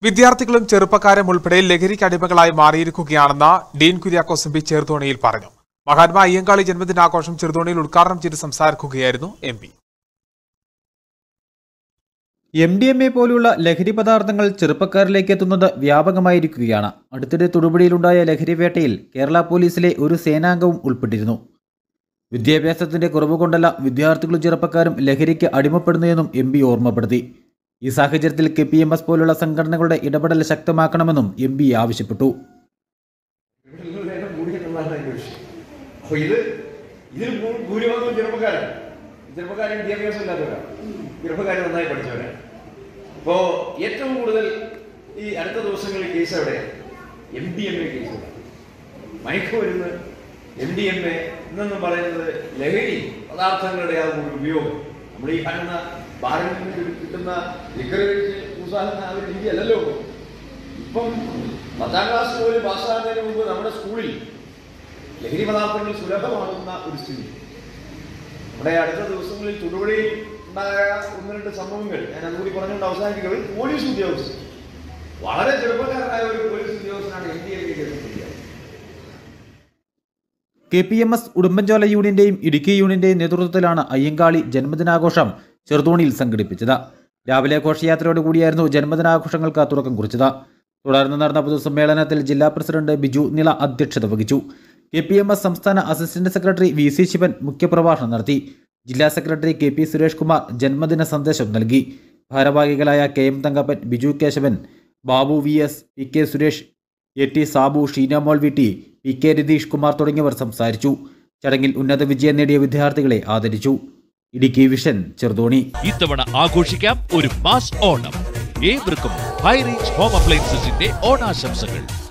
വിദ്യാർത്ഥികളും ചെറുപ്പക്കാരും ഉൾപ്പെടെ ലഹരിക്ക് അടിമകളായി മാറിയിരിക്കുകയാണെന്ന് ഡീൻ കുര്യാക്കോസ് എം പി ചെറുതോണിയിൽ പറഞ്ഞു മഹാത്മാ അയ്യങ്കാളി ജന്മദിനാഘോഷം ചെറുതോണിയിൽ ഉദ്ഘാടനം ചെയ്ത് സംസാരിക്കുകയായിരുന്നു M P M D M A പോലുള്ള ലഹരി പദാർത്ഥങ്ങൾ ചെറുപ്പക്കാരിലേക്ക് എത്തുന്നത് വ്യാപകമായിരിക്കുകയാണ് അടുത്തിടെ തൊടുപുഴയിലുണ്ടായ ലഹരി വേട്ടയിൽ കേരള പോലീസിലെ ഒരു സേനാംഗവും ഉൾപ്പെട്ടിരുന്നു വിദ്യാഭ്യാസത്തിന്റെ കുറവ് കൊണ്ടല്ല വിദ്യാർത്ഥികളും ചെറുപ്പക്കാരും ലഹരിക്ക് അടിമപ്പെടുന്നതെന്നും എം പി ഓർമ്മപ്പെടുത്തി ഈ സാഹചര്യത്തിൽ കെ പി എം എസ് പോലുള്ള സംഘടനകളുടെ ഇടപെടൽ ശക്തമാക്കണമെന്നും എം പി ആവശ്യപ്പെട്ടു ഇവരിലെല്ലാം കൂടിയെന്നുള്ളതാണ് അതിന്റെ വിഷയം അപ്പൊ ഇത് ഇതിൽ ഭൂ- ഭൂരിഭാഗവും ചെറുപ്പക്കാരാണ് ചെറുപ്പക്കാരും വിദ്യാഭ്യാസം ഇല്ലാത്തവരാണ് ചെറുപ്പക്കാർ നന്നായി പഠിച്ചവരാണ് അപ്പോ ഏറ്റവും കൂടുതൽ ഈ അടുത്ത ദിവസങ്ങളിൽ കേസ് എവിടെയാണ് M D M A case മയക്കുമരുന്ന് എം ഡി എം എ എന്നെന്ന് പറയുന്നത് ലഹരി പദാർത്ഥങ്ങളുടെ ആ ഒരു ഉപയോഗം നമ്മൾ ഈ കാണുന്ന ബാറിൽ നിന്ന് കിട്ടുന്ന ലിക്കർ കഴിച്ച് പൂസാകുന്ന ആ ഒരു രീതി അല്ലല്ലോ ഇപ്പം പത്താം ക്ലാസ് പോലും പാസ്സാകുന്നതിന് മുമ്പ് നമ്മുടെ സ്കൂളിൽ ലഹരി പദാർത്ഥങ്ങൾ സുലഭമാകുന്ന ഒരു സ്ഥിതി നമ്മുടെ അടുത്ത ദിവസങ്ങളിൽ തൊടുപുഴയിൽ ഉണ്ടായ ഒന്ന് രണ്ട് സംഭവങ്ങൾ ഞാൻ അതുകൂടി പറഞ്ഞുകൊണ്ട് അവസാനിക്കുന്നത് പോലീസ് ഉദ്യോഗസ്ഥർ വളരെ ചെറുപ്പക്കാരനായ ഒരു പോലീസ് ഉദ്യോഗസ്ഥനാണ് എൻ ഡി എ കേസിൽ K P M S Udumbanchola യൂണിയന്റെയും ഇടുക്കി യൂണിയന്റെയും നേതൃത്വത്തിലാണ് അയ്യങ്കാളി ജന്മദിനാഘോഷം ചെറുതോണിയിൽ സംഘടിപ്പിച്ചത് രാവിലെ ഘോഷയാത്രയോടുകൂടിയായിരുന്നു ജന്മദിനാഘോഷങ്ങൾക്ക് തുടക്കം കുറിച്ചത് തുടർന്ന് നടന്ന പൊതുസമ്മേളനത്തിൽ ജില്ലാ പ്രസിഡന്റ് ബിജു നില അധ്യക്ഷത വഹിച്ചു കെ പി എം എസ് സംസ്ഥാന assistant secretary V C Sivan മുഖ്യപ്രഭാഷണം നടത്തി ജില്ലാ secretary K P Suresh Kumar ജന്മദിന സന്ദേശം നൽകി ഭാരവാഹികളായ K M Thankappan Biju Kesavan Babu V S P K Suresh A T Sabu Sheenamol V T P K Ratheesh Kumar തുടങ്ങിയവർ സംസാരിച്ചു ചടങ്ങിൽ ഉന്നത വിജയം നേടിയ വിദ്യാർത്ഥികളെ ആദരിച്ചു ഇടുക്കി വിഷൻ ചെറുതോണി ഇത്തവണ ആഘോഷിക്കാം ഒരു മാസ് ഓണം ഏവർക്കും ഹൈ റേഞ്ച് ഹോം അപ്ലയൻസസിന്റെ ഓണാശംസകൾ